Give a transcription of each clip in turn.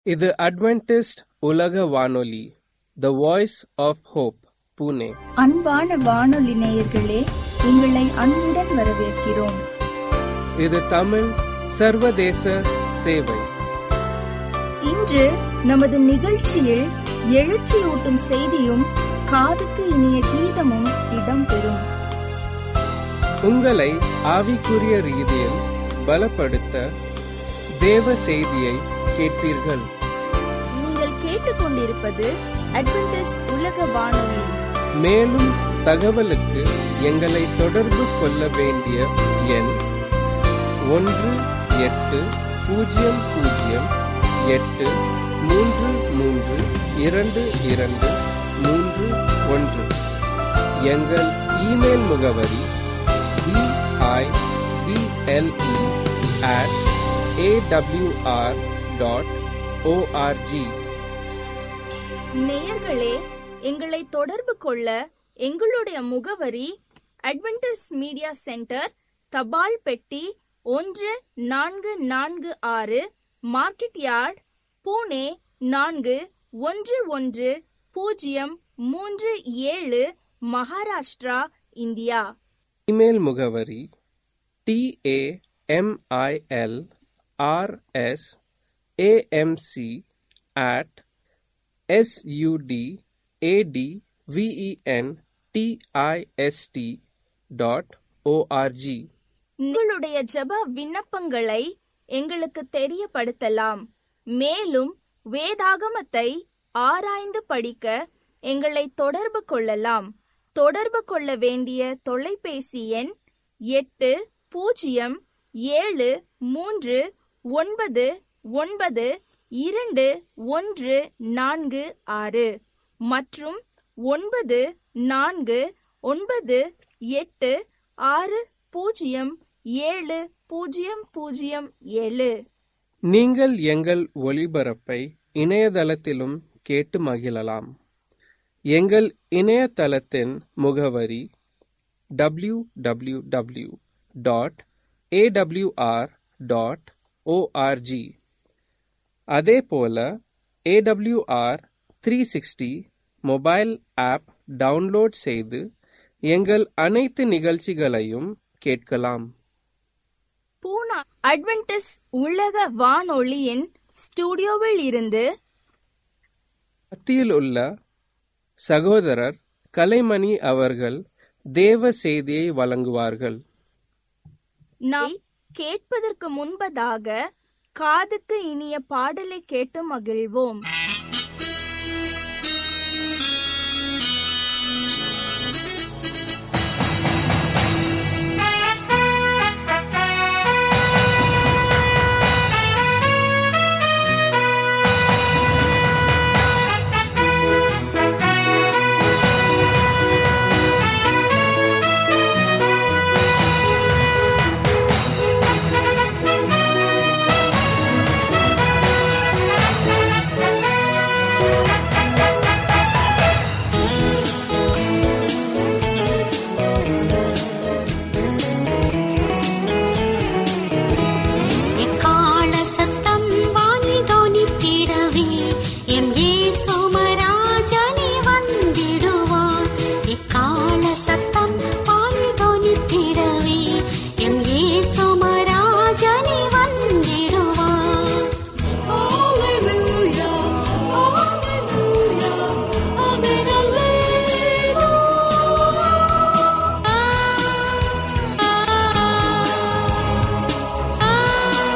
இது அட்வென்டிஸ்ட் உலக வானொலி the voice of hope Pune அன்பான வானொலி நேயர்களே உங்களை அன்புடன் வரவேற்கிறோம் இது தமிழ் சர்வதேச சேவை இன்று நமது நிகழ்ச்சியில் எழுச்சியூட்டும் செய்தியும் காதுக்கு இனிய கீதமும் இடம்பெறும் உங்களை ஆவிக்குரிய ரீதியில் பலப்படுத்த தேவ செய்தியை கேட்பீர்கள் நீங்கள் கேட்டுக்கொண்டிருப்பது அட்வென்டிஸ் உலக வானொலி மேலும் தகவலுக்கு எங்களை தொடர்பு கொள்ள வேண்டிய எண் ஒன்று எட்டு பூஜ்ஜியம் பூஜ்ஜியம் எட்டு மூன்று மூன்று இரண்டு இரண்டு மூன்று ஒன்று எங்கள் இமெயில் முகவரி BIBLE at AWR dot ORG நேயர்களே எங்களை தொடர்பு கொள்ள எங்களுடைய முகவரி அட்வென்டிஸ் மீடியா சென்டர் தபால் பெட்டி ஒன்று நான்கு நான்கு ஆறு மார்க்கெட் யார்ட் பூனே நான்கு ஒன்று ஒன்று பூஜ்ஜியம் மூன்று ஏழு மகாராஷ்டிரா இந்தியா இமெயில் முகவரி TAMIL RS AMC at SUD AT VEN DIST dot ORG உங்களுடைய ஜெப விண்ணப்பங்களை எங்களுக்கு தெரியப்படுத்தலாம் மேலும் வேதாகமத்தை ஆராய்ந்து படிக்க எங்களை தொடர்பு கொள்ளலாம் தொடர்பு கொள்ள வேண்டிய தொலைபேசி எண் எட்டு பூஜ்ஜியம் ஏழு மூன்று ஒன்பது ஒன்பது இரண்டு ஒன்று நான்கு ஆறு மற்றும் ஒன்பது நான்கு ஒன்பது எட்டு ஆறு பூஜ்ஜியம் ஏழு பூஜ்ஜியம் பூஜ்ஜியம் ஏழு நீங்கள் எங்கள் ஒளிபரப்பை இணையதளத்திலும் கேட்டு மகிழலாம் எங்கள் இணையதளத்தின் முகவரி W W W dot AWR dot ORG அதே போல AWR three sixty mobile app download செய்து எங்கள் அனைத்து நிகழ்ச்சிகளையும் கேட்கலாம் பூனா அட்வென்டிஸ் உலக வானொலியின் ஸ்டுடியோவில் இருந்து மத்தியில் உள்ள சகோதரர் கலைமணி அவர்கள் தேவ செய்தியை வழங்குவார்கள் நாம் கேட்பதற்கு முன்பதாக காதுக்கு இனிய பாடலை கேட்டு மகிழ்வோம் எக்கால சத்தம் வானிதோனித்திடவே, எம் இயேசு மராஜனே வந்திடுவார். எக்கால சத்தம் வானிதோனித்திடவே, எம் இயேசு மராஜனே வந்திடுவார். Hallelujah, hallelujah, amen, alleluia.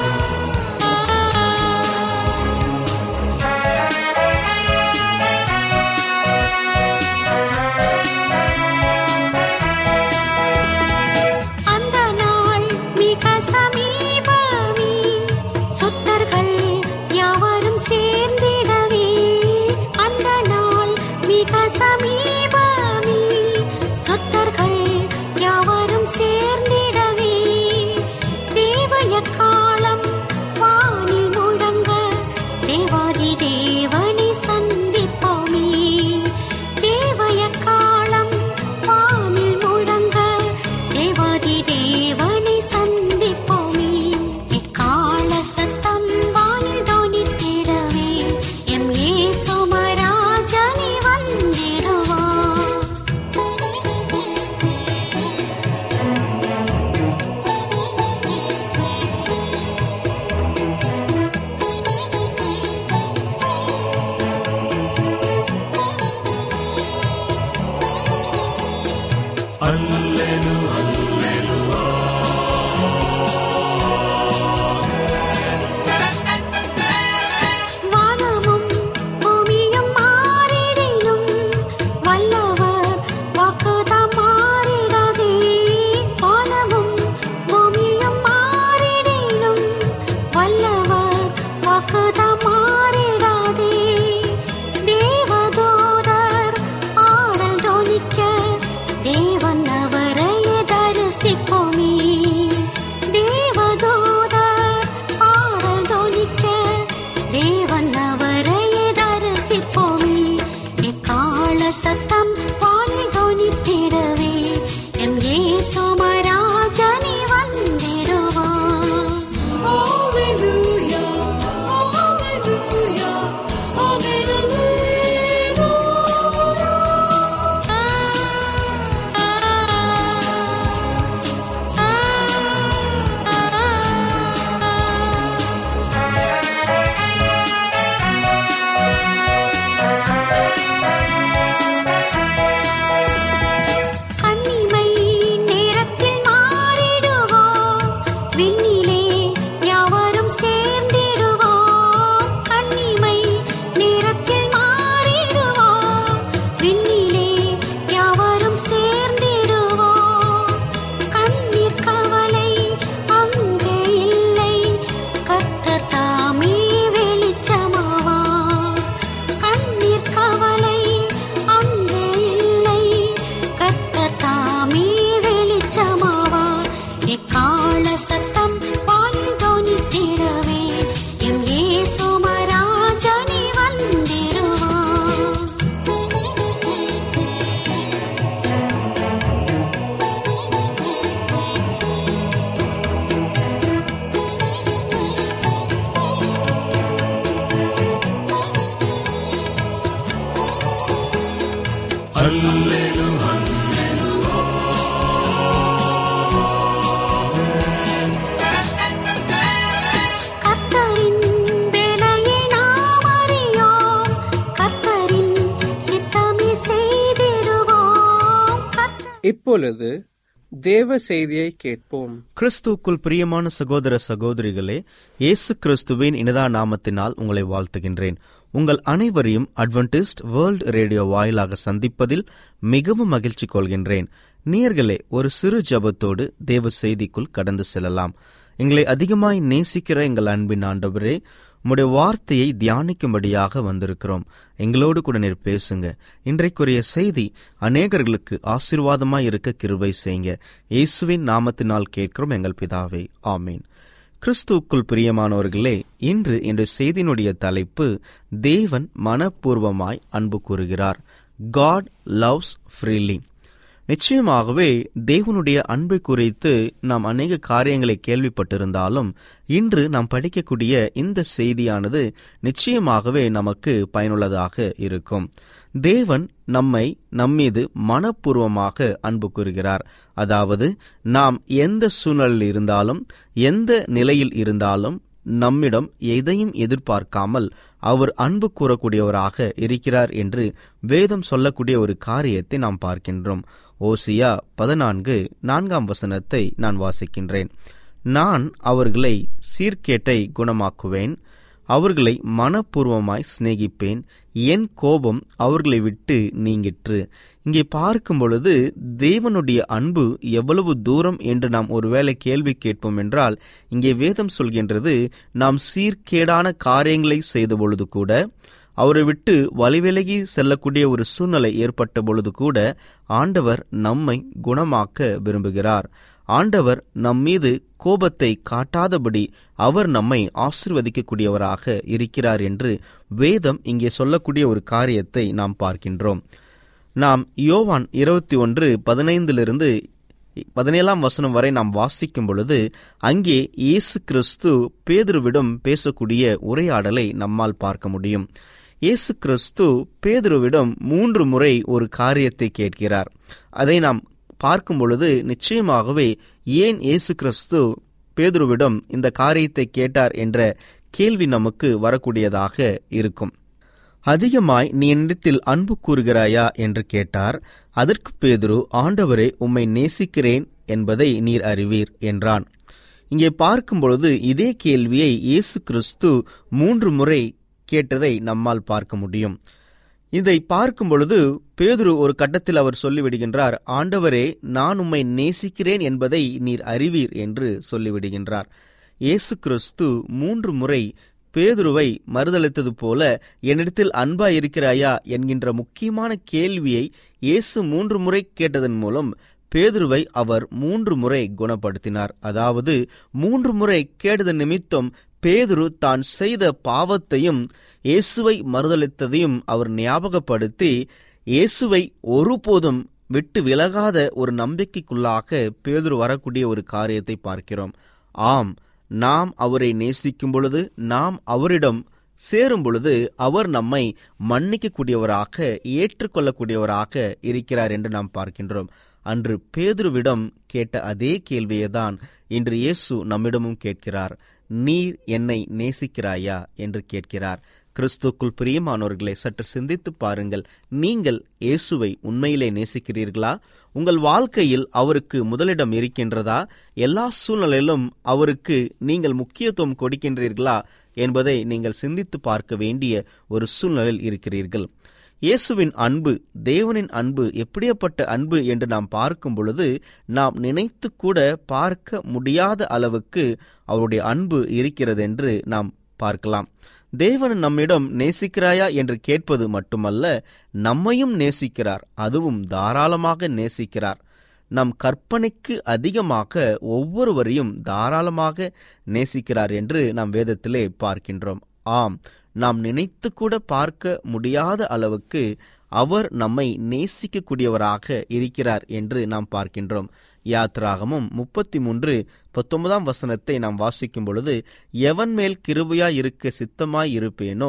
அந்த நாள் மிக சமீபமே சுத்தர்கள் யாவரும் சேர்ந்திடவே அந்த நாள் மிக சமீபமே சுத்தர்கள் யாவரும் சேர்ந்திடவே தேவய காலம் வானில் முழங்க தேவாதி தேவனை சந்திப்போமே தேவய காலம் வானில் முழங்க தேவாதி தேவனை சந்திப்போமே இக்கால சத்தம் வானில் தோனித்திடவே கர்த்தரின் வேலையை நாம் அறியோம் கர்த்தரின் சித்தமே செய்திடுவோம் கர்த்தர் இப்பொழுது தேவ செய்தியை கேட்போம் கிறிஸ்துவுக்குள் பிரியமான சகோதர சகோதரிகளே இயேசு கிறிஸ்துவின் இனிதா நாமத்தினால் உங்களை வாழ்த்துகின்றேன் உங்கள் அனைவரையும் அட்வென்டிஸ்ட் வேர்ல்ட் ரேடியோ வாயிலாக சந்திப்பதில் மிகவும் மகிழ்ச்சி கொள்கின்றேன் நேர்களே ஒரு சிறு ஜபத்தோடு தேவ செய்திக்குள் கடந்து செல்லலாம் எங்களை அதிகமாய் நேசிக்கிற எங்கள் அன்பின் ஆண்டவரே உம்முடைய வார்த்தையை தியானிக்கும்படியாக வந்திருக்கிறோம் எங்களோடு கூட நீர் பேசுங்க இன்றைக்குரிய செய்தி அநேகர்களுக்கு ஆசீர்வாதமாய் இருக்க கிருபை செய்யுங்க இயேசுவின் நாமத்தினால் கேட்கிறோம் எங்கள் பிதாவே ஆமீன் கிறிஸ்துவுக்குள் பிரியமானவர்களே இன்று என்ற செய்தியினுடைய தலைப்பு தேவன் மனப்பூர்வமாய் அன்பு கூறுகிறார் காட் லவ்ஸ் ஃப்ரீலி நிச்சயமாகவே தேவனுடைய அன்பை குறித்து நாம் அநேக காரியங்களை கேள்விப்பட்டிருந்தாலும் இன்று நாம் படிக்கக்கூடிய இந்த செய்தியானது நிச்சயமாகவே நமக்கு பயனுள்ளதாக இருக்கும் தேவன் நம்மை நம்மீது மனப்பூர்வமாக அன்பு கூறுகிறார் அதாவது நாம் எந்த சூழ்நிலையில் இருந்தாலும் எந்த நிலையில் இருந்தாலும் நம்மிடம் எதையும் எதிர்பார்க்காமல் அவர் அன்பு கூறக்கூடியவராக இருக்கிறார் என்று வேதம் சொல்லக்கூடிய ஒரு காரியத்தை நாம் பார்க்கின்றோம் ஓசியா பதினான்கு நான்காம் வசனத்தை நான் வாசிக்கின்றேன் நான் அவர்களை சீர்கேட்டை குணமாக்குவேன் அவர்களை மனப்பூர்வமாய் சிநேகிப்பேன் என் கோபம் அவர்களை விட்டு நீங்கிற்று இங்கே பார்க்கும் பொழுது தேவனுடைய அன்பு எவ்வளவு தூரம் என்று நாம் ஒருவேளை கேள்வி கேட்போம் என்றால் இங்கே வேதம் சொல்கின்றது நாம் சீர்கேடான காரியங்களை செய்த பொழுது கூட அவரை விட்டு வழிவிலகி செல்லக்கூடிய ஒரு சூழ்நிலை ஏற்பட்ட பொழுது கூட ஆண்டவர் நம்மை குணமாக்க விரும்புகிறார் ஆண்டவர் நம் மீது கோபத்தை காட்டாதபடி அவர் நம்மை ஆசிர்வதிக்கக்கூடியவராக இருக்கிறார் என்று வேதம் இங்கே சொல்லக்கூடிய ஒரு காரியத்தை நாம் பார்க்கின்றோம் நாம் யோவான் இருபத்தி ஒன்று பதினைந்திலிருந்து பதினேழாம் வசனம் வரை நாம் வாசிக்கும் பொழுது அங்கே இயேசு கிறிஸ்து பேதுருவிடம் பேசக்கூடிய உரையாடலை நம்மால் பார்க்க முடியும் இயேசு கிறிஸ்து பேதுருவிடம் மூன்று முறை ஒரு காரியத்தை கேட்கிறார் அதை நாம் பார்க்கும் பொழுது நிச்சயமாகவே ஏன் இயேசு கிறிஸ்து பேதுருவிடம் இந்த காரியத்தை கேட்டார் என்ற கேள்வி நமக்கு வரக்கூடியதாக இருக்கும் அதிகமாய் நீ என்னிடத்தில் அன்பு கூறுகிறாயா என்று கேட்டார் அதற்கு பேதுரு ஆண்டவரே உம்மை நேசிக்கிறேன் என்பதை நீர் அறிவீர் என்றான் இங்கே பார்க்கும் பொழுது இதே கேள்வியை இயேசு கிறிஸ்து மூன்று முறை கேட்டதை நம்மால் பார்க்க முடியும் இதை பார்க்கும் பொழுது பேதுரு ஒரு கட்டத்தில் அவர் சொல்லிவிடுகின்றார் ஆண்டவரே நான் உம்மை நேசிக்கிறேன் என்பதை நீர் அறிவீர் என்று சொல்லிவிடுகின்றார் இயேசு கிறிஸ்து மூன்று முறை பேதுருவை மறுதளித்தது போல என்னிடத்தில் அன்பா இருக்கிறாயா என்கின்ற முக்கியமான கேள்வியை இயேசு மூன்று முறை கேட்டதன் மூலம் பேதுருவை அவர் மூன்று முறை குணப்படுத்தினார் அதாவது மூன்று முறை கேட்டதன் நிமித்தம் பேதுரு தான் செய்த பாவத்தையும் இயேசுவை மறுதளித்ததையும் அவர் ஞாபகப்படுத்தி இயேசுவை ஒருபோதும் விட்டு விலகாத ஒரு நம்பிக்கைக்குள்ளாக பேதுரு வரக்கூடிய ஒரு காரியத்தை பார்க்கிறோம் ஆம் நாம் அவரை நேசிக்கும் பொழுது நாம் அவரிடம் சேரும் பொழுது அவர் நம்மை மன்னிக்கக்கூடியவராக ஏற்றுக்கொள்ளக்கூடியவராக இருக்கிறார் என்று நாம் பார்க்கின்றோம் அன்று பேதுருவிடம் கேட்ட அதே கேள்வியை தான் இன்று இயேசு நம்மிடமும் கேட்கிறார் நீர் என்னை நேசிக்கிறாயா என்று கேட்கிறார் கிறிஸ்துக்குள் பிரியமானவர்களை சற்று சிந்தித்து பாருங்கள் நீங்கள் இயேசுவை உண்மையிலே நேசிக்கிறீர்களா உங்கள் வாழ்க்கையில் அவருக்கு முதலிடம் இருக்கின்றதா எல்லா சூழ்நிலையிலும் அவருக்கு நீங்கள் முக்கியத்துவம் கொடுக்கின்றீர்களா என்பதை நீங்கள் சிந்தித்து பார்க்க வேண்டிய ஒரு சூழ்நிலையில் இருக்கிறீர்கள் இயேசுவின் அன்பு தேவனின் அன்பு எப்படியப்பட்ட அன்பு என்று நாம் பார்க்கும் பொழுது நாம் நினைத்து கூட பார்க்க முடியாத அளவுக்கு அவருடைய அன்பு இருக்கிறது என்று நாம் பார்க்கலாம் தேவன் நம்மிடம் நேசிக்கிறாயா என்று கேட்பது மட்டுமல்ல நம்மையும் நேசிக்கிறார் அதுவும் தாராளமாக நேசிக்கிறார் நம் கற்பனைக்கு அதிகமாக ஒவ்வொருவரையும் தாராளமாக நேசிக்கிறார் என்று நாம் வேதத்திலே பார்க்கின்றோம் ஆம் நாம் நினைத்து கூட பார்க்க முடியாத அளவுக்கு அவர் நம்மை நேசிக்கக்கூடியவராக இருக்கிறார் என்று நாம் பார்க்கின்றோம் யாத்ராகமும் முப்பத்தி மூன்று பத்தொன்பதாம் வசனத்தை நாம் வாசிக்கும் பொழுது எவன் மேல் கிருபையாய் இருக்க சித்தமாய் இருப்பேனோ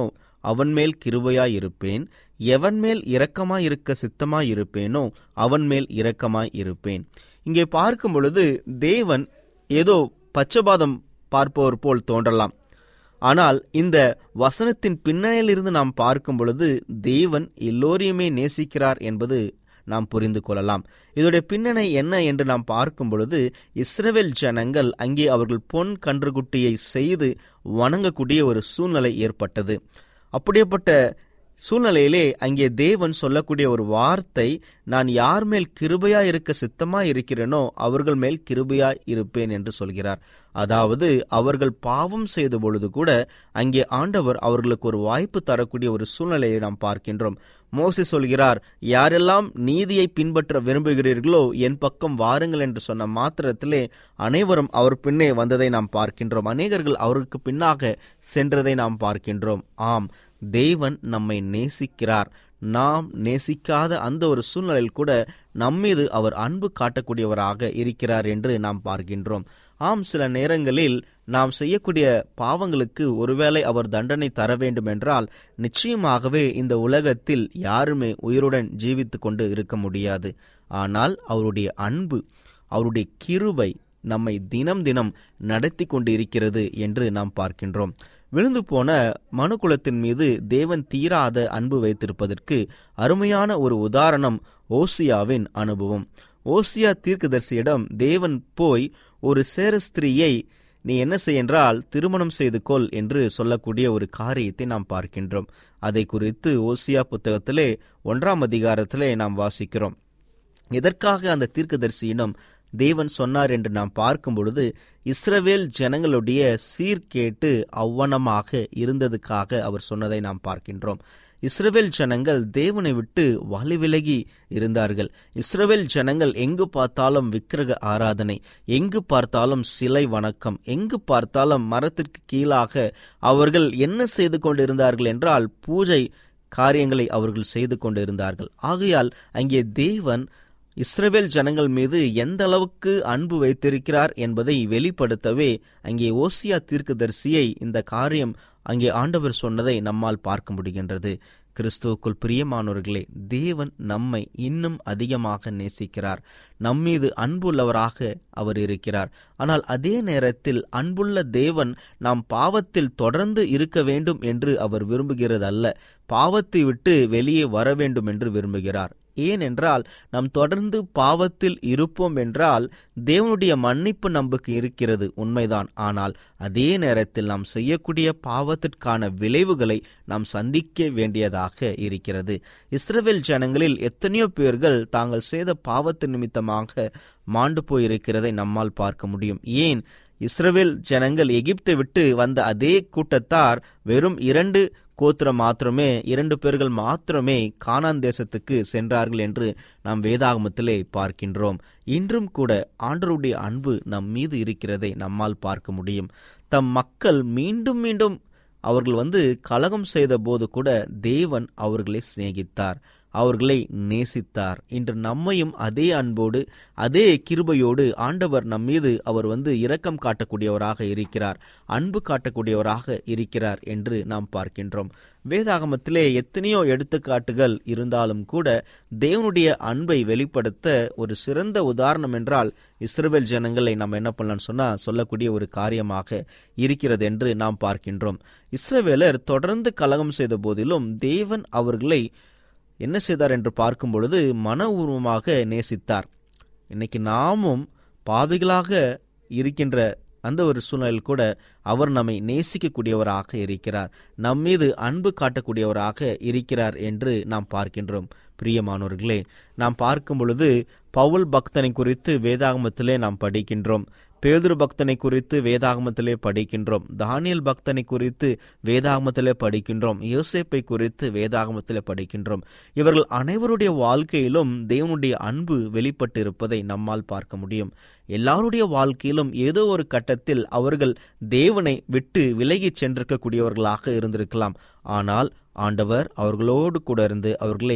அவன் மேல் கிருபையாய் இருப்பேன் எவன் மேல் இரக்கமாய் இருக்க சித்தமாய் இருப்பேனோ அவன் மேல் இரக்கமாய் இருப்பேன் இங்கே பார்க்கும் பொழுது தேவன் ஏதோ பச்சபாதம் பார்ப்பவர் போல் தோன்றலாம் ஆனால் இந்த வசனத்தின் பின்னணியிலிருந்து நாம் பார்க்கும் பொழுது தேவன் எல்லோரையுமே நேசிக்கிறார் என்பது நாம் புரிந்து கொள்ளலாம் இதோடைய பின்னணி என்ன என்று நாம் பார்க்கும் பொழுது இஸ்ரவேல் ஜனங்கள் அங்கே அவர்கள் பொன் கன்றுக்குட்டியை செய்து வணங்கக்கூடிய ஒரு சூழ்நிலை ஏற்பட்டது அப்படியேப்பட்ட சூழ்நிலையிலே அங்கே தேவன் சொல்லக்கூடிய ஒரு வார்த்தை நான் யார் மேல் கிருபையா இருக்க சித்தமா இருக்கிறேனோ அவர்கள் மேல் கிருபையா இருப்பேன் என்று சொல்கிறார் அதாவது அவர்கள் பாவம் செய்த பொழுது கூட அங்கே ஆண்டவர் அவர்களுக்கு ஒரு வாய்ப்பு தரக்கூடிய ஒரு சூழ்நிலையை நாம் பார்க்கின்றோம் மோசி சொல்கிறார் யாரெல்லாம் நீதியை பின்பற்ற விரும்புகிறீர்களோ என் பக்கம் வாருங்கள் என்று சொன்ன மாத்திரத்திலே அனைவரும் அவர் பின்னே வந்ததை நாம் பார்க்கின்றோம் அநேகர்கள் அவருக்கு பின்னாக சென்றதை நாம் பார்க்கின்றோம் ஆம் தேவன் நம்மை நேசிக்கிறார் நாம் நேசிக்காத அந்த ஒரு சூழ்நிலையில் கூட நம்மீது அவர் அன்பு காட்டக்கூடியவராக இருக்கிறார் என்று நாம் பார்க்கின்றோம் ஆம் சில நேரங்களில் நாம் செய்யக்கூடிய பாவங்களுக்கு ஒருவேளை அவர் தண்டனை தர வேண்டும் என்றால் நிச்சயமாகவே இந்த உலகத்தில் யாருமே உயிருடன் ஜீவித்து கொண்டு இருக்க முடியாது ஆனால் அவருடைய அன்பு அவருடைய கிருபை நம்மை தினம் தினம் நடத்தி கொண்டு இருக்கிறது என்று நாம் பார்க்கின்றோம் விழுந்து போன மனுக்குலத்தின் மீது தேவன் தீராத அன்பு வைத்திருப்பதற்கு அருமையான ஒரு உதாரணம் ஓசியாவின் அனுபவம் ஓசியா தீர்க்கதரிசியிடம் தேவன் போய் ஒரு சேரஸ்திரியை நீ என்ன செய்யென்றால் திருமணம் செய்து கொள் என்று சொல்லக்கூடிய ஒரு காரியத்தை நாம் பார்க்கின்றோம் அதை குறித்து ஓசியா புத்தகத்திலே ஒன்றாம் அதிகாரத்திலே நாம் வாசிக்கிறோம் எதற்காக அந்த தீர்க்கதரிசியிடம் தேவன் சொன்னார் என்று நாம் பார்க்கும் பொழுது இஸ்ரவேல் ஜனங்களுடைய சீர்கேட்டு அவ்வனமாக இருந்ததுக்காக அவர் சொன்னதை நாம் பார்க்கின்றோம் இஸ்ரவேல் ஜனங்கள் தேவனை விட்டு வழி விலகி இருந்தார்கள் இஸ்ரவேல் ஜனங்கள் எங்கு பார்த்தாலும் விக்கிரக ஆராதனை எங்கு பார்த்தாலும் சிலை வணக்கம் எங்கு பார்த்தாலும் மரத்திற்கு கீழாக அவர்கள் என்ன செய்து கொண்டிருந்தார்கள் என்றால் பூஜை காரியங்களை அவர்கள் செய்து கொண்டிருந்தார்கள் ஆகையால் அங்கே தேவன் இஸ்ரவேல் ஜனங்கள் மீது எந்த அளவுக்கு அன்பு வைத்திருக்கிறார் என்பதை வெளிப்படுத்தவே அங்கே ஓசியா தீர்க்கதரிசியை இந்த காரியம் அங்கே ஆண்டவர் சொன்னதை நம்மால் பார்க்க முடிகின்றது கிறிஸ்துவுக்குள் பிரியமானவர்களே தேவன் நம்மை இன்னும் அதிகமாக நேசிக்கிறார் நம்மீது அன்புள்ளவராக அவர் இருக்கிறார் ஆனால் அதே நேரத்தில் அன்புள்ள தேவன் நாம் பாவத்தில் தொடர்ந்து இருக்க வேண்டும் என்று அவர் விரும்புகிறது அல்ல பாவத்தை விட்டு வெளியே வர வேண்டும் என்று விரும்புகிறார் ஏனென்றால் நாம் தொடர்ந்து பாவத்தில் இருப்போம் என்றால் தேவனுடைய மன்னிப்பு நமக்கு இருக்கிறது உண்மைதான் ஆனால் அதே நேரத்தில் நாம் செய்யக்கூடிய பாவத்திற்கான விளைவுகளை நாம் சந்திக்க வேண்டியதாக இருக்கிறது இஸ்ரவேல் ஜனங்களில் எத்தனையோ பேர்கள் தாங்கள் செய்த பாவத்து நிமித்தமாக மாண்டு போயிருக்கிறதை நம்மால் பார்க்க முடியும் ஏன் இஸ்ரவேல் ஜனங்கள் எகிப்தை விட்டு வந்த அதே கூட்டத்தார் வெறும் இரண்டு கோத்திரம் மாத்திரமே இரண்டு பேர்கள் மாத்திரமே கானான் தேசத்துக்கு சென்றார்கள் என்று நாம் வேதாகமத்திலே பார்க்கின்றோம் இன்றும் கூட ஆண்டருடைய அன்பு நம் மீது இருக்கிறதை நம்மால் பார்க்க முடியும் தம் மக்கள் மீண்டும் மீண்டும் அவர்கள் வந்து கலகம் செய்த போது கூட தேவன் அவர்களை சிநேகித்தார் அவர்களை நேசித்தார் இன்று நம்மையும் அதே அன்போடு அதே கிருபையோடு ஆண்டவர் நம் மீது அவர் வந்து இரக்கம் காட்டக்கூடியவராக இருக்கிறார் அன்பு காட்டக்கூடியவராக இருக்கிறார் என்று நாம் பார்க்கின்றோம் வேதாகமத்திலே எத்தனையோ எடுத்துக்காட்டுகள் இருந்தாலும் கூட தேவனுடைய அன்பை வெளிப்படுத்த ஒரு சிறந்த உதாரணம் என்றால் இஸ்ரவேல் ஜனங்களை நாம் என்ன பண்ணலாம்னு சொன்னா சொல்லக்கூடிய ஒரு காரியமாக இருக்கிறது என்று நாம் பார்க்கின்றோம் இஸ்ரவேலர் தொடர்ந்து கலகம் செய்த போதிலும் தேவன் அவர்களை என்ன செய்தார் என்று பார்க்கும் பொழுது மன உருவமாக நேசித்தார் இன்னைக்கு நாமும் பாவிகளாக இருக்கின்ற அந்த ஒரு சூழ்நிலையில் கூட அவர் நம்மை நேசிக்கக்கூடியவராக இருக்கிறார் நம் மீது அன்பு காட்டக்கூடியவராக இருக்கிறார் என்று நாம் பார்க்கின்றோம் பிரியமானவர்களே நாம் பார்க்கும் பொழுது பவுல் பக்தனை குறித்து வேதாகமத்திலே நாம் படிக்கின்றோம் பேதுரு பக்தனை குறித்து வேதாகமத்திலே படிக்கின்றோம் தானியல் பக்தனை குறித்து வேதாகமத்திலே படிக்கின்றோம் யோசேப்பை குறித்து வேதாகமத்திலே படிக்கின்றோம் இவர்கள் அனைவருடைய வாழ்க்கையிலும் தேவனுடைய அன்பு வெளிப்பட்டு இருப்பதை நம்மால் பார்க்க முடியும் எல்லாருடைய வாழ்க்கையிலும் ஏதோ ஒரு கட்டத்தில் அவர்கள் தேவனை விட்டு விலகிச் சென்றிருக்கக்கூடியவர்களாக இருந்திருக்கலாம் ஆனால் ஆண்டவர் அவர்களோடு கூட இருந்து அவர்களை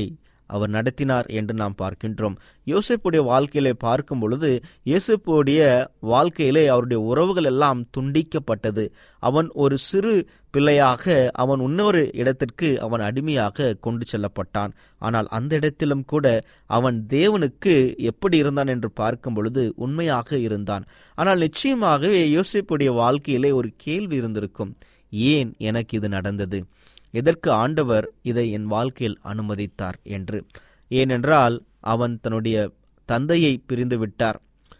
அவர் நடத்தினார் என்று நாம் பார்க்கின்றோம் யோசேப்புடைய வாழ்க்கையிலே பார்க்கும் பொழுது யோசேப்புடைய வாழ்க்கையிலே அவருடைய உறவுகள் எல்லாம் துண்டிக்கப்பட்டது அவன் ஒரு சிறு பிள்ளையாக அவன் இன்னொரு இடத்திற்கு அவன் அடிமையாக கொண்டு செல்லப்பட்டான் ஆனால் அந்த இடத்திலும் கூட அவன் தேவனுக்கு எப்படி இருந்தான் என்று பார்க்கும் பொழுது உண்மையாக இருந்தான் ஆனால் நிச்சயமாகவே யோசிப்புடைய வாழ்க்கையிலே ஒரு கேள்வி இருந்திருக்கும் ஏன் எனக்கு இது நடந்தது எதற்கு ஆண்டவர் இதை என் வாழ்க்கையில் அனுமதித்தார் என்று ஏனென்றால் அவன் தன்னுடைய தந்தையை பிரிந்து விட்டார்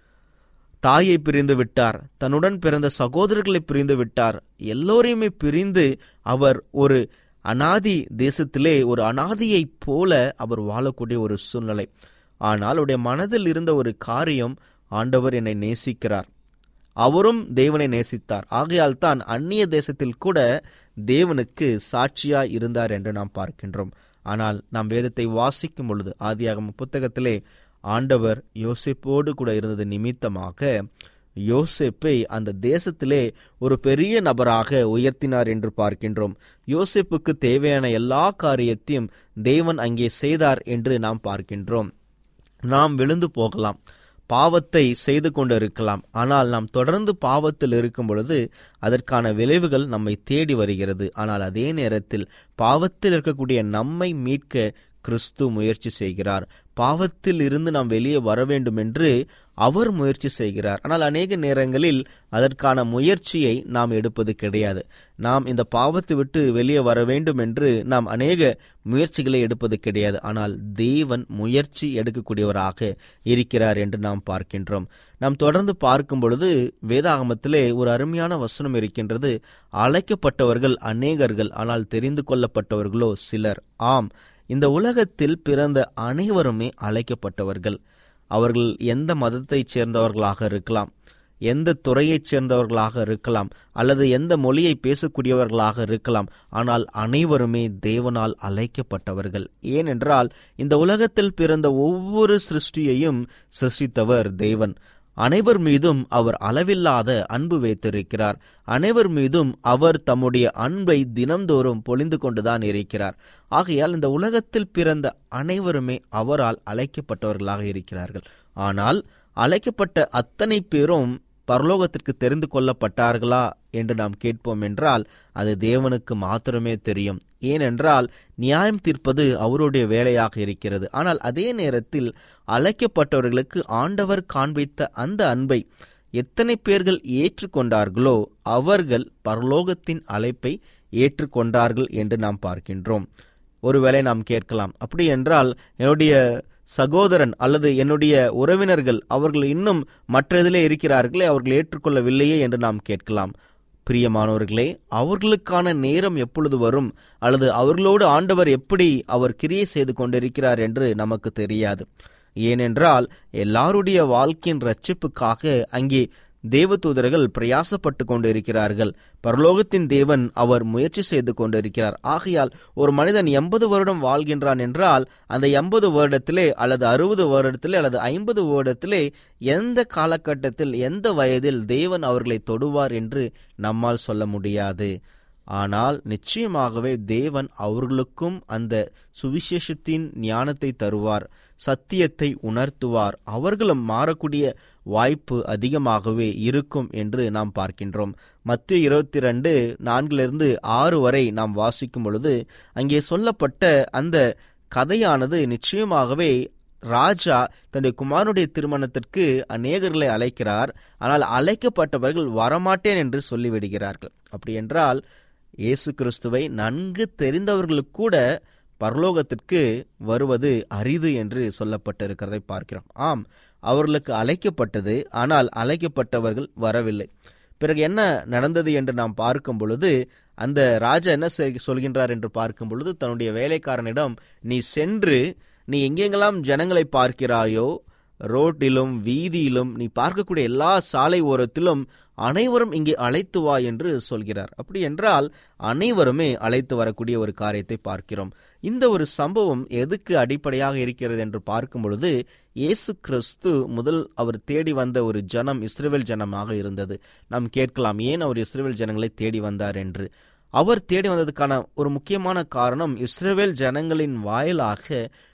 தாயை பிரிந்து விட்டார் தன்னுடன் பிறந்த சகோதரர்களை பிரிந்து விட்டார் எல்லோரையுமே பிரிந்து அவர் ஒரு அனாதி தேசத்திலே ஒரு அனாதியைப் போல அவர் வாழக்கூடிய ஒரு சூழ்நிலை ஆனால் அவருடைய மனதில் இருந்த ஒரு காரியம் ஆண்டவர் என்னை நேசிக்கிறார் அவரும் தேவனை நேசித்தார் ஆகையால் தான் அந்நிய தேசத்தில் கூட தேவனுக்கு சாட்சியாய் இருந்தார் என்று நாம் பார்க்கின்றோம் ஆனால் நாம் வேதத்தை வாசிக்கும் பொழுது ஆதியாகம புத்தகத்திலே ஆண்டவர் யோசிப்போடு கூட இருந்தது நிமித்தமாக யோசேப்பை அந்த தேசத்திலே ஒரு பெரிய நபராக உயர்த்தினார் என்று பார்க்கின்றோம் யோசேப்புக்கு தேவையான எல்லா காரியத்தையும் தேவன் அங்கே செய்தார் என்று நாம் பார்க்கின்றோம் நாம் விழுந்து போகலாம் பாவத்தை செய்து கொண்டு இருக்கலாம் ஆனால் நாம் தொடர்ந்து பாவத்தில் இருக்கும் பொழுது அதற்கான விளைவுகள் நம்மை தேடி வருகிறது ஆனால் அதே நேரத்தில் பாவத்தில் இருக்கக்கூடிய நம்மை மீட்க கிறிஸ்து முயற்சி செய்கிறார் பாவத்தில் இருந்து நாம் வெளியே வர வேண்டும் என்று அவர் முயற்சி செய்கிறார் ஆனால் அநேக நேரங்களில் அதற்கான முயற்சியை நாம் எடுப்பது கிடையாது நாம் இந்த பாவத்தை விட்டு வெளியே வர வேண்டும் என்று நாம் அநேக முயற்சிகளை எடுப்பது கிடையாது ஆனால் தேவன் முயற்சி எடுக்கக்கூடியவராக இருக்கிறார் என்று நாம் பார்க்கின்றோம் நாம் தொடர்ந்து பார்க்கும் பொழுது வேதாகமத்திலே ஒரு அருமையான வசனம் இருக்கின்றது அழைக்கப்பட்டவர்கள் அநேகர்கள் ஆனால் தெரிந்து கொள்ளப்பட்டவர்களோ சிலர் ஆம் இந்த உலகத்தில் பிறந்த அனைவருமே அழைக்கப்பட்டவர்கள் அவர்கள் எந்த மதத்தைச் சேர்ந்தவர்களாக இருக்கலாம் எந்த துறையைச் சேர்ந்தவர்களாக இருக்கலாம் அல்லது எந்த மொழியை பேசக்கூடியவர்களாக இருக்கலாம் ஆனால் அனைவருமே தேவனால் அழைக்கப்பட்டவர்கள் ஏனென்றால் இந்த உலகத்தில் பிறந்த ஒவ்வொரு சிருஷ்டியையும் சிருஷ்டித்தவர் தேவன் அனைவர் மீதும் அவர் அளவில்லாத அன்பு வைத்திருக்கிறார் அனைவர் மீதும் அவர் தம்முடைய அன்பை தினம்தோறும் பொழிந்து கொண்டுதான் இருக்கிறார் ஆகையால் இந்த உலகத்தில் பிறந்த அனைவருமே அவரால் அழைக்கப்பட்டவர்களாக இருக்கிறார்கள் ஆனால் அழைக்கப்பட்ட அத்தனை பேரும் பரலோகத்திற்கு தெரிந்து கொள்ளப்பட்டார்களா என்று நாம் கேட்போம் என்றால் அது தேவனுக்கு மாத்திரமே தெரியும் ஏனென்றால் நியாயம் தீர்ப்பது அவருடைய வேலையாக இருக்கிறது ஆனால் அதே நேரத்தில் அழைக்கப்பட்டவர்களுக்கு ஆண்டவர் காண்பித்த அந்த அன்பை எத்தனை பேர்கள் ஏற்றுக்கொண்டார்களோ அவர்கள் பரலோகத்தின் அழைப்பை ஏற்றுக்கொண்டார்கள் என்று நாம் பார்க்கின்றோம் ஒருவேளை நாம் கேட்கலாம் அப்படி என்றால் என்னுடைய சகோதரன் அல்லது என்னுடைய உறவினர்கள் அவர்கள் இன்னும் மற்ற இதிலே இருக்கிறார்களே அவர்கள் ஏற்றுக்கொள்ளவில்லையே என்று நாம் கேட்கலாம் பிரியமானவர்களே அவர்களுக்கான நேரம் எப்பொழுது வரும் அல்லது அவர்களோடு ஆண்டவர் எப்படி அவர் கிரியை செய்து கொண்டிருக்கிறார் என்று நமக்கு தெரியாது ஏனென்றால் எல்லாருடைய வாழ்க்கையின் ரட்சிப்புக்காக அங்கே தேவதூதர்கள் பிரயாசப்பட்டு கொண்டிருக்கிறார்கள் பரலோகத்தின் தேவன் அவர் முயற்சி செய்து கொண்டிருக்கிறார் ஆகையால் ஒரு மனிதன் எண்பது வருடம் வாழ்கின்றான் என்றால் அந்த எண்பது வருடத்திலே அல்லது அறுபது வருடத்திலே அல்லது ஐம்பது வருடத்திலே எந்த காலகட்டத்தில் எந்த வயதில் தேவன் அவர்களை தொடுவார் என்று நம்மால் சொல்ல முடியாது ஆனால் நிச்சயமாகவே தேவன் அவர்களுக்கும் அந்த சுவிசேஷத்தின் ஞானத்தை தருவார் சத்தியத்தை உணர்த்துவார் அவர்களும் மாறக்கூடிய வாய்ப்பு அதிகமாகவே இருக்கும் என்று நாம் பார்க்கின்றோம் மத்திய இருபத்தி ரெண்டு நான்கிலிருந்து ஆறு வரை நாம் வாசிக்கும் பொழுது அங்கே சொல்லப்பட்ட அந்த கதையானது நிச்சயமாகவே ராஜா தன்னுடைய குமாரனுடைய திருமணத்திற்கு அநேகர்களை அழைக்கிறார் ஆனால் அழைக்கப்பட்டவர்கள் வரமாட்டேன் என்று சொல்லிவிடுகிறார்கள் அப்படி என்றால் இயேசு கிறிஸ்துவை நன்கு தெரிந்தவர்களுக்கு கூட பரலோகத்திற்கு வருவது அரிது என்று சொல்லப்பட்டிருக்கிறதை பார்க்கிறோம் ஆம் அவர்களுக்கு அழைக்கப்பட்டது ஆனால் அழைக்கப்பட்டவர்கள் வரவில்லை பிறகு என்ன நடந்தது என்று நாம் பார்க்கும் பொழுது அந்த ராஜா என்ன செய்- சொல்கின்றார் என்று பார்க்கும் பொழுது தன்னுடைய வேலைக்காரனிடம் நீ சென்று நீ எங்கெங்கெல்லாம் ஜனங்களை பார்க்கிறாயோ ரோட்டிலும் வீதியிலும் நீ பார்க்கக்கூடிய எல்லா சாலை ஓரத்திலும் அனைவரும் இங்கே அழைத்து வா என்று சொல்கிறார் அப்படி என்றால் அனைவருமே அழைத்து வரக்கூடிய ஒரு காரியத்தை பார்க்கிறோம் இந்த ஒரு சம்பவம் எதுக்கு அடிப்படையாக இருக்கிறது என்று பார்க்கும் பொழுது இயேசு கிறிஸ்து முதல் அவர் தேடி வந்த ஒரு ஜனம் இஸ்ரேல் ஜனமாக இருந்தது நாம் கேட்கலாம் ஏன் அவர் இஸ்ரேல் ஜனங்களை தேடி வந்தார் என்று அவர் தேடி வந்ததுக்கான ஒரு முக்கியமான காரணம் இஸ்ரேல் ஜனங்களின் வாயிலாக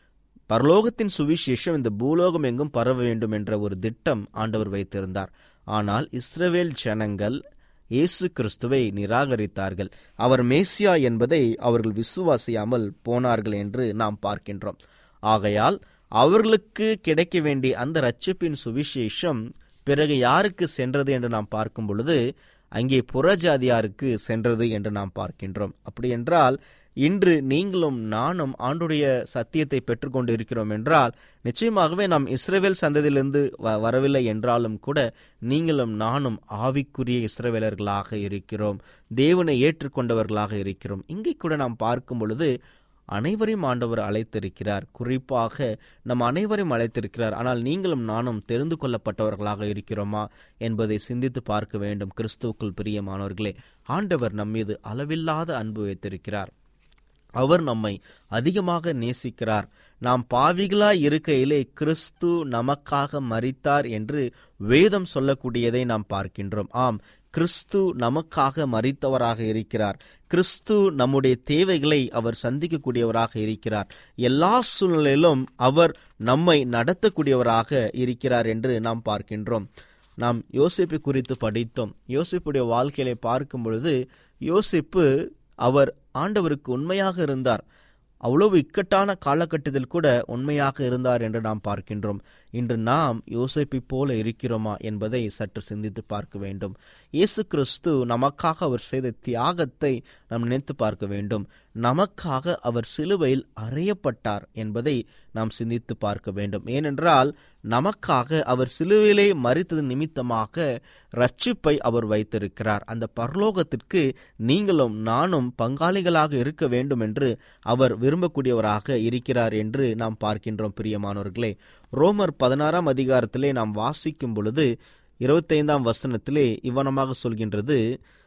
பரலோகத்தின் சுவிசேஷம் இந்த பூலோகம் எங்கும் பரவ வேண்டும் என்ற ஒரு திட்டம் ஆண்டவர் வைத்திருந்தார் ஆனால் இஸ்ரவேல் ஜனங்கள் இயேசு கிறிஸ்துவை நிராகரித்தார்கள் அவர் மேசியா என்பதை அவர்கள் விசுவாசியாமல் போனார்கள் என்று நாம் பார்க்கின்றோம் ஆகையால் அவர்களுக்கு கிடைக்க வேண்டிய அந்த ரட்சிப்பின் சுவிசேஷம் பிறகு யாருக்கு சென்றது என்று நாம் பார்க்கும் பொழுது அங்கே புறஜாதியாருக்கு சென்றது என்று நாம் பார்க்கின்றோம் அப்படி என்றால் இன்று நீங்களும் நானும் ஆண்டுடைய சத்தியத்தை பெற்றுக்கொண்டு இருக்கிறோம் என்றால் நிச்சயமாகவே நாம் இஸ்ரேவேல் சந்ததியிலிருந்து வ- வரவில்லை என்றாலும் கூட நீங்களும் நானும் ஆவிக்குரிய இஸ்ரவேலர்களாக இருக்கிறோம் தேவனை ஏற்றுக்கொண்டவர்களாக இருக்கிறோம் இங்கே கூட நாம் பார்க்கும் பொழுது அனைவரையும் ஆண்டவர் அழைத்திருக்கிறார் குறிப்பாக நம் அனைவரையும் அழைத்திருக்கிறார் ஆனால் நீங்களும் நானும் தெரிந்து கொள்ளப்பட்டவர்களாக இருக்கிறோமா என்பதை சிந்தித்து பார்க்க வேண்டும் கிறிஸ்துவுக்குள் பிரியமானவர்களே ஆண்டவர் நம் மீது அளவில்லாத அன்பு வைத்திருக்கிறார் அவர் நம்மை அதிகமாக நேசிக்கிறார் நாம் பாவிகளாய் இருக்கையிலே கிறிஸ்து நமக்காக மரித்தார் என்று வேதம் சொல்லக்கூடியதை நாம் பார்க்கின்றோம் ஆம் கிறிஸ்து நமக்காக மரித்தவராக இருக்கிறார் கிறிஸ்து நம்முடைய தேவைகளை அவர் சந்திக்கக்கூடியவராக இருக்கிறார் எல்லா சூழ்நிலையிலும் அவர் நம்மை நடத்தக்கூடியவராக இருக்கிறார் என்று நாம் பார்க்கின்றோம் நாம் யோசிப்பை குறித்து படித்தோம் யோசிப்புடைய வாழ்க்கையை பார்க்கும் பொழுது யோசிப்பு அவர் ஆண்டவருக்கு உண்மையாக இருந்தார் அவ்வளவு இக்கட்டான காலகட்டத்தில் கூட உண்மையாக இருந்தார் என்று நாம் பார்க்கின்றோம் இன்று நாம் யோசிப்பை போல இருக்கிறோமா என்பதை சற்று சிந்தித்து பார்க்க வேண்டும் இயேசு கிறிஸ்து நமக்காக அவர் செய்த தியாகத்தை நாம் நினைத்து பார்க்க வேண்டும் நமக்காக அவர் சிலுவையில் அறையப்பட்டார் என்பதை நாம் சிந்தித்து பார்க்க வேண்டும் ஏனென்றால் நமக்காக அவர் சிலுவையிலே மறித்தது நிமித்தமாக ரட்சிப்பை அவர் வைத்திருக்கிறார் அந்த பரலோகத்திற்கு நீங்களும் நானும் பங்காளிகளாக இருக்க வேண்டும் என்று அவர் விரும்பக்கூடியவராக இருக்கிறார் என்று நாம் பார்க்கின்றோம் பிரியமானவர்களே ரோமர் பதினாறாம் அதிகாரத்திலே நாம் வாசிக்கும் பொழுது இருபத்தைந்தாம் வசனத்திலே இவ்வனமாக சொல்கின்றது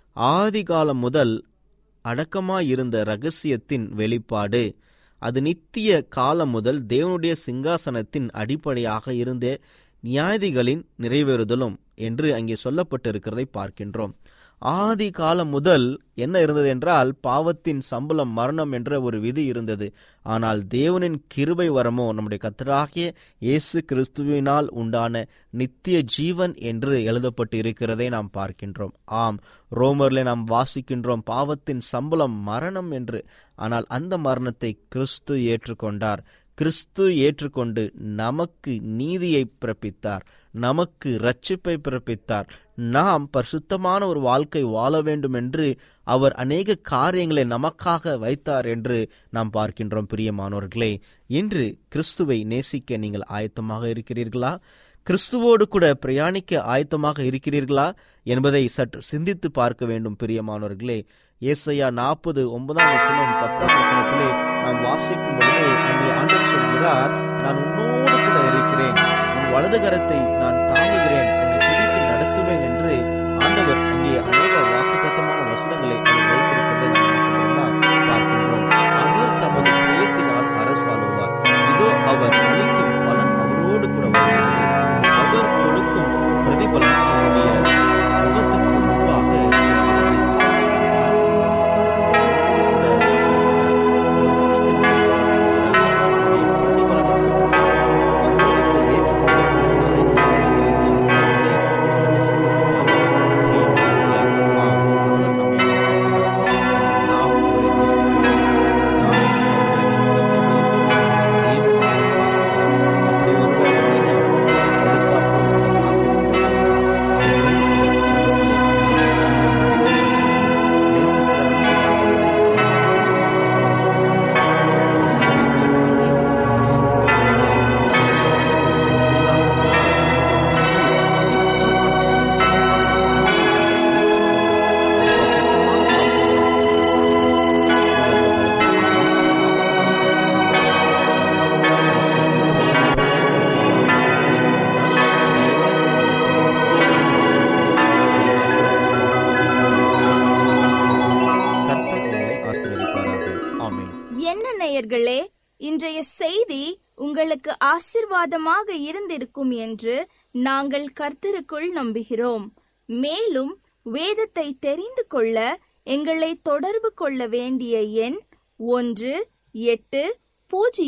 ஆதிகாலம் முதல் அடக்கமாயிருந்த ரகசியத்தின் வெளிப்பாடு அது நித்திய காலம் முதல் தேவனுடைய சிங்காசனத்தின் அடிப்படையாக இருந்த நியாயதிகளின் நிறைவேறுதலும் என்று அங்கே சொல்லப்பட்டிருக்கிறதை பார்க்கின்றோம் ஆதி காலம் முதல் என்ன இருந்தது என்றால் பாவத்தின் சம்பளம் மரணம் என்ற ஒரு விதி இருந்தது ஆனால் தேவனின் கிருபை வரமோ நம்முடைய கத்தராகிய இயேசு கிறிஸ்துவினால் உண்டான நித்திய ஜீவன் என்று எழுதப்பட்டு இருக்கிறதை நாம் பார்க்கின்றோம் ஆம் ரோமர்ல நாம் வாசிக்கின்றோம் பாவத்தின் சம்பளம் மரணம் என்று ஆனால் அந்த மரணத்தை கிறிஸ்து ஏற்றுக்கொண்டார் கிறிஸ்து ஏற்றுக்கொண்டு நமக்கு நீதியை பிறப்பித்தார் நமக்கு ரட்சிப்பை பிறப்பித்தார் நாம் பரிசுத்தமான ஒரு வாழ்க்கை வாழ வேண்டும் என்று அவர் அநேக காரியங்களை நமக்காக வைத்தார் என்று நாம் பார்க்கின்றோம் பிரியமானவர்களே இன்று கிறிஸ்துவை நேசிக்க நீங்கள் ஆயத்தமாக இருக்கிறீர்களா கிறிஸ்துவோடு கூட பிரயாணிக்க ஆயத்தமாக இருக்கிறீர்களா என்பதை சற்று சிந்தித்து பார்க்க வேண்டும் பிரியமானவர்களே ஏசையா நாற்பது ஒன்பதாம் வசனம் பத்தாம் வசனத்திலே நாம் வாசிக்கும் பொழுது அங்கே ஆண்டவர் சொல்கிறார் நான் உன்னோடு கூட இருக்கிறேன் உன் வலது கரத்தை நான் தாங்குகிறேன் உன்னை பிடித்து நடத்துவேன் என்று ஆண்டவர் அங்கே அநேக வாக்குத்தத்தமான வசனங்களை அவர் வைத்திருக்கிறதை நாம் என்ன பண்றோம்னா பார்க்கின்றோம் அவர் தமது புயத்தினால் அரசாளுவார் இதோ அவர் அளிக்கும் பலன் அவரோடு கூட வருகிறது அவர் கொடுக்கும் பிரதிபலன் அவருடைய முகத்துக்கு முன்பாக செல்கிறது கர்த்தர் உங்களை ஆசீர்வதிப்பாராக ஆமென் என்ன நேயர்களே இன்றைய செய்தி உங்களுக்கு ஆசிர்வாதமாக இருந்திருக்கும் என்று நாங்கள் கர்த்தருக்குள் நம்புகிறோம் மேலும் வேதத்தை தெரிந்து கொள்ள எங்களை தொடர்பு கொள்ள வேண்டிய எண் ஒன்று எட்டு பூஜ்ஜியம்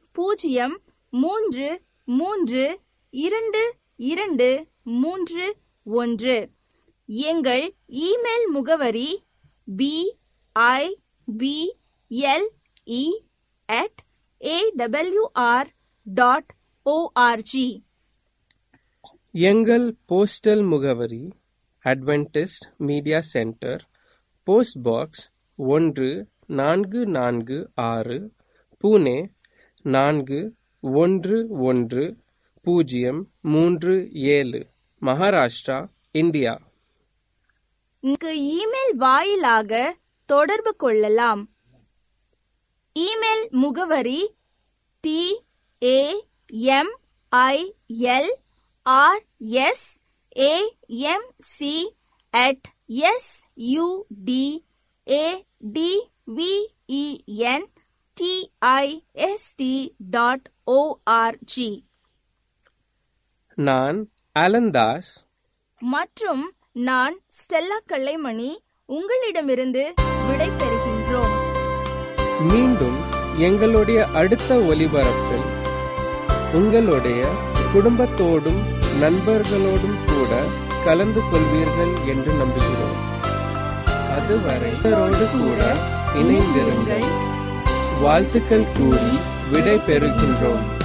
பூஜ்ஜியம் மூன்று மூன்று இரண்டு இரண்டு மூன்று ஒன்று எங்கள் இமெயில் முகவரி B I B L E at AWR dot ORG எங்கள் போஸ்டல் முகவரி Adventist media centre post box ஒன்று நான்கு நான்கு ஆறு புனே நான்கு ஒன்று ஒன்று பூஜ்ஜியம் மூன்று ஏழு மகாராஷ்டிரா இந்தியா இங்கு இமெயில் வாயிலாக தொடர்பு கொள்ளலாம் இமெயில் முகவரி T A M I L R S A M C at S U D A T V E N D I S T dot ORG நான் அலந்தாஸ் மற்றும் நான் ஸ்டெல்லா கல்லைமணி உங்களிடமிருந்து விடை பெறுகின்றோம் மீண்டும் எங்களுடைய அடுத்த ஒலிபரப்பில் உங்களுடைய குடும்பத்தோடும் நண்பர்களோடும் கூட கலந்து கொள்வீர்கள் என்று நம்புகிறோம் அதுவரை இவரோடு கூட இணைந்திருங்கள் வாழ்த்துக்கள் கூறி விடை பெறுகின்றோம்